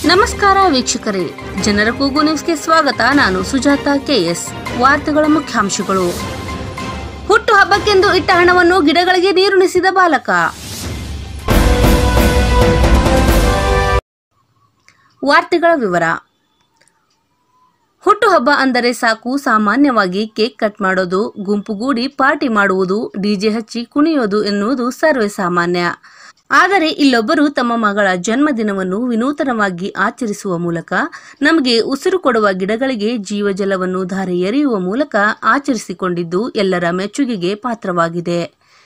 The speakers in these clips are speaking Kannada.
ನಮಸ್ಕಾರ ವೀಕ್ಷಕರೇ ಜನರ ಕೂಗು ನ್ಯೂಸ್ಗೆ ಸ್ವಾಗತ ನಾನು ಸುಜಾತ ಕೆಎಸ್ ವಾರ್ತೆಗಳ ಮುಖ್ಯಾಂಶಗಳು ಹುಟ್ಟು ಹಬ್ಬಕ್ಕೆಂದು ಇಟ್ಟ ಹಣವನ್ನು ಗಿಡಗಳಿಗೆ ನೀರುಣಿಸಿದ ಬಾಲಕ ವಾರ್ತೆಗಳ ವಿವರ ಹುಟ್ಟುಹಬ್ಬ ಅಂದರೆ ಸಾಕು ಸಾಮಾನ್ಯವಾಗಿ ಕೇಕ್ ಕಟ್ ಮಾಡೋದು ಗುಂಪುಗೂಡಿ ಪಾರ್ಟಿ ಮಾಡುವುದು ಡಿಜೆ ಹಚ್ಚಿ ಕುಣಿಯೋದು ಎನ್ನುವುದು ಸರ್ವೇ ಸಾಮಾನ್ಯ ಆದರೆ ಇಲ್ಲೊಬ್ಬರು ತಮ್ಮ ಮಗಳ ಜನ್ಮದಿನವನ್ನು ವಿನೂತನವಾಗಿ ಆಚರಿಸುವ ಮೂಲಕ ನಮಗೆ ಉಸಿರು ಕೊಡುವ ಗಿಡಗಳಿಗೆ ಜೀವಜಲವನ್ನು ಧಾರೆ ಎರೆಯುವ ಮೂಲಕ ಆಚರಿಸಿಕೊಂಡಿದ್ದು ಎಲ್ಲರ ಮೆಚ್ಚುಗೆಗೆ ಪಾತ್ರವಾಗಿದೆ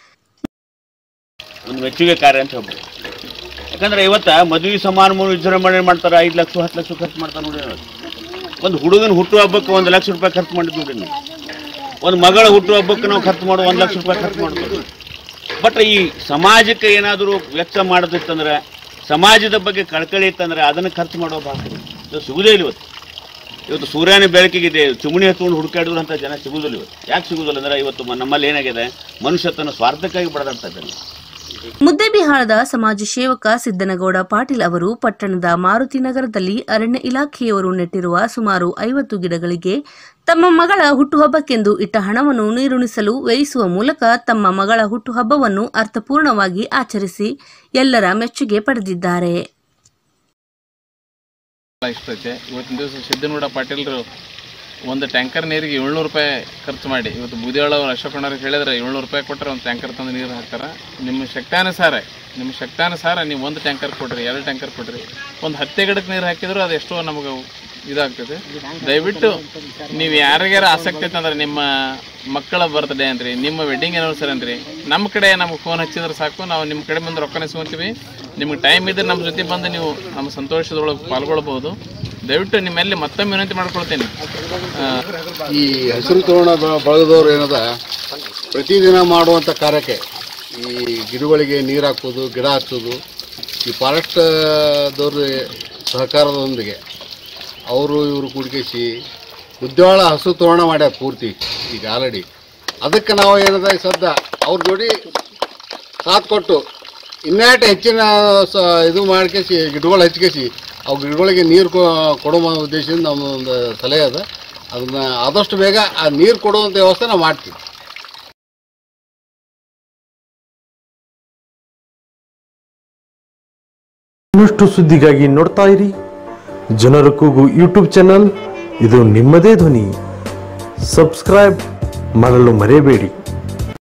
ಒಂದು ಮೆಚ್ಚುಗೆ ಕಾರ್ಯ ಅಂತ ಹೇಳ್ಬೋದು ಯಾಕಂದ್ರೆ ಇವತ್ತ ಮದುವೆ ಸಮಾರಂಭ ವಿಜೃಂಭಣೆ ಮಾಡ್ತಾರೆ ಐದು ಲಕ್ಷ ಹತ್ತು ಲಕ್ಷ ಖರ್ಚು ಮಾಡ್ತಾರೆ ನೋಡಿ ನಾವು. ಒಂದು ಹುಡುಗನ ಹುಟ್ಟು ಹಬ್ಬಕ್ಕೆ ಒಂದು ಲಕ್ಷ ರೂಪಾಯಿ ಖರ್ಚು ಮಾಡಿದ್ದು ನೋಡಿ ನಾವು ಒಂದು ಮಗಳ ಹುಟ್ಟು ಹಬ್ಬಕ್ಕೆ ನಾವು ಖರ್ಚು ಮಾಡೋ ಒಂದು ಲಕ್ಷ ರೂಪಾಯಿ ಖರ್ಚು ಮಾಡ್ತೀವಿ ಬಟ್ ಈ ಸಮಾಜಕ್ಕೆ ಏನಾದರೂ ವ್ಯಕ್ತ ಮಾಡೋದಿತ್ತಂದ್ರೆ ಸಮಾಜದ ಬಗ್ಗೆ ಕಳಕಳಿ ಇತ್ತಂದ್ರೆ ಅದನ್ನು ಖರ್ಚು ಮಾಡೋ ಭಾಷೆ ಇದು ಸಿಗುದೇ ಇಲ್ಲ ಇವತ್ತು ಇವತ್ತು ಸೂರ್ಯನ ಬೆಳಕಿಗಿದೆ ಚಿಮಣಿ ಹತ್ಕೊಂಡು ಹುಡುಕಾಡಿದ್ರು ಅಂತ ಜನ ಸಿಗುದಿಲ್ಲ ಇವತ್ತು ಯಾಕೆ ಸಿಗುದಿಲ್ಲ ಅಂದ್ರೆ ಇವತ್ತು ಮ- ನಮ್ಮಲ್ಲಿ ಏನಾಗಿದೆ ಮನುಷ್ಯ ತನ್ನ ಸ್ವಾರ್ಥಕ್ಕಾಗಿ ಬಡದಾಡ್ತಾ ಇದ್ದಾನೆ ಮುದ್ದೇಬಿಹಾಳದ ಸಮಾಜ ಸೇವಕ ಸಿದ್ದನಗೌಡ ಪಾಟೀಲ್ ಅವರು ಪಟ್ಟಣದ ಮಾರುತಿ ನಗರದಲ್ಲಿ ಅರಣ್ಯ ಇಲಾಖೆಯವರು ನೆಟ್ಟಿರುವ ಸುಮಾರು ಐವತ್ತು ಗಿಡಗಳಿಗೆ ತಮ್ಮ ಮಗಳ ಹುಟ್ಟುಹಬ್ಬಕ್ಕೆಂದು ಇಟ್ಟ ಹಣವನ್ನು ನೀರುಣಿಸಲು ವ್ಯಯಿಸುವ ಮೂಲಕ ತಮ್ಮ ಮಗಳ ಹುಟ್ಟುಹಬ್ಬವನ್ನು ಅರ್ಥಪೂರ್ಣವಾಗಿ ಆಚರಿಸಿ ಎಲ್ಲರ ಮೆಚ್ಚುಗೆ ಪಡೆದಿದ್ದಾರೆ ಭಾಳ ಇಷ್ಟ ಐತೆ ಇವತ್ತಿನ ದಿವಸ ಸಿದ್ದನಗೌಡ ಪಾಟೀಲ್ರು ಒಂದು ಟ್ಯಾಂಕರ್ ನೀರಿಗೆ ಏಳ್ನೂರು ರೂಪಾಯಿ ಖರ್ಚು ಮಾಡಿ ಇವತ್ತು ಬೂದಿಯಾಳ ಅವ್ರು ಅಶೋಕಣ್ಣವ್ರಿಗೆ ಹೇಳಿದ್ರೆ ಏಳ್ನೂರು ರೂಪಾಯಿ ಕೊಟ್ಟರೆ ಒಂದು ಟ್ಯಾಂಕರ್ ತಂದು ನೀರು ಹಾಕ್ತಾರೆ ನಿಮ್ಮ ಶಕ್ತಾನುಸಾರ ನಿಮ್ಮ ಶಕ್ತಾನುಸಾರ ನೀವು ಒಂದು ಟ್ಯಾಂಕರ್ ಕೊಡ್ರಿ ಎರಡು ಟ್ಯಾಂಕರ್ ಕೊಡ್ರಿ ಒಂದು ಹತ್ತೆ ಗಿಡಕ್ಕೆ ನೀರು ಹಾಕಿದ್ರು ಅದು ಎಷ್ಟೋ ನಮಗೆ ಇದಾಗ್ತದೆ ದಯವಿಟ್ಟು ನೀವು ಯಾರಿಗಾರ ಆಸಕ್ತಿ ಐತಂದ್ರೆ ನಿಮ್ಮ ಮಕ್ಕಳ ಬರ್ತ್ಡೇ ಅಂದ್ರಿ ನಿಮ್ಮ ವೆಡ್ಡಿಂಗ್ ಆನಿವರ್ಸರಿ ಅಂದ್ರಿ ನಮ್ಮ ಕಡೆ ನಮಗೆ ಫೋನ್ ಹಚ್ಚಿದ್ರೆ ಸಾಕು ನಾವು ನಿಮ್ಮ ಕಡೆ ಬಂದು ರೊಕ್ಕ ಇಸ್ಕೊಂತೀವಿ ನಿಮ್ಗೆ ಟೈಮ್ ಇದ್ರೆ ನಮ್ಮ ಜೊತೆ ಬಂದು ನೀವು ನಮ್ಮ ಸಂತೋಷದೊಳಗೆ ಪಾಲ್ಗೊಳ್ಬೋದು ದಯವಿಟ್ಟು ನಿಮ್ಮಲ್ಲಿ ಮತ್ತೊಮ್ಮೆ ವಿನಂತಿ ಮಾಡ್ಕೊಳ್ತೀನಿ ಆ, ಈ ಹಸಿರು ತೋರಣ ಬ- ಬಳಗದವ್ರು ಏನದ ಪ್ರತಿದಿನ ಮಾಡುವಂಥ ಕಾರ್ಯಕ್ಕೆ ಈ ಗಿಡಗಳಿಗೆ ನೀರು ಹಾಕೋದು ಗಿಡ ಹಚ್ಚೋದು ಈ ಫಾರೆಸ್ಟ್ದವ್ರ ಸಹಕಾರದೊಂದಿಗೆ ಅವರು ಇವರು ಕೂಡಿಕೇಸಿ ಉದ್ಯಾಳ ಹಸು ತೋರಣ ಮಾಡ್ಯಾರ ಪೂರ್ತಿ ಈಗ ಆಲ್ರೆಡಿ ಅದಕ್ಕೆ ನಾವು ಏನದ ಈ ಸದ್ದ ಅವ್ರ ಜೋಡಿ ಸಾಥ್ ಕೊಟ್ಟು ಇನ್ಯಾಟ ಹೆಚ್ಚಿನ ಸ ಇದು ಮಾಡ್ಕೇಸಿ ಗಿಡಗಳು ಹಚ್ಕೇಸಿ ಅವು ಗಿಡಗಳಿಗೆ ನೀರು ಕೊಡೋ ಉದ್ದೇಶದಿಂದ ನಮ್ಮ ಒಂದು ಸಲಹೆ ಅದ ಅದನ್ನ ಆದಷ್ಟು ಬೇಗ ಆ ನೀರು ಕೊಡುವಂಥ ವ್ಯವಸ್ಥೆ ನಾವು ಮಾಡ್ತೀವಿ ಇನ್ನಷ್ಟು ಸುದ್ದಿಗಾಗಿ ನೋಡ್ತಾ ಇರಿ ಜನರ ಕೂಗು ಯೂಟ್ಯೂಬ್ ಚಾನಲ್ ಇದು ನಿಮ್ಮದೇ ಧ್ವನಿ ಸಬ್ಸ್ಕ್ರೈಬ್ ಮಾಡಲು ಮರೆಯಬೇಡಿ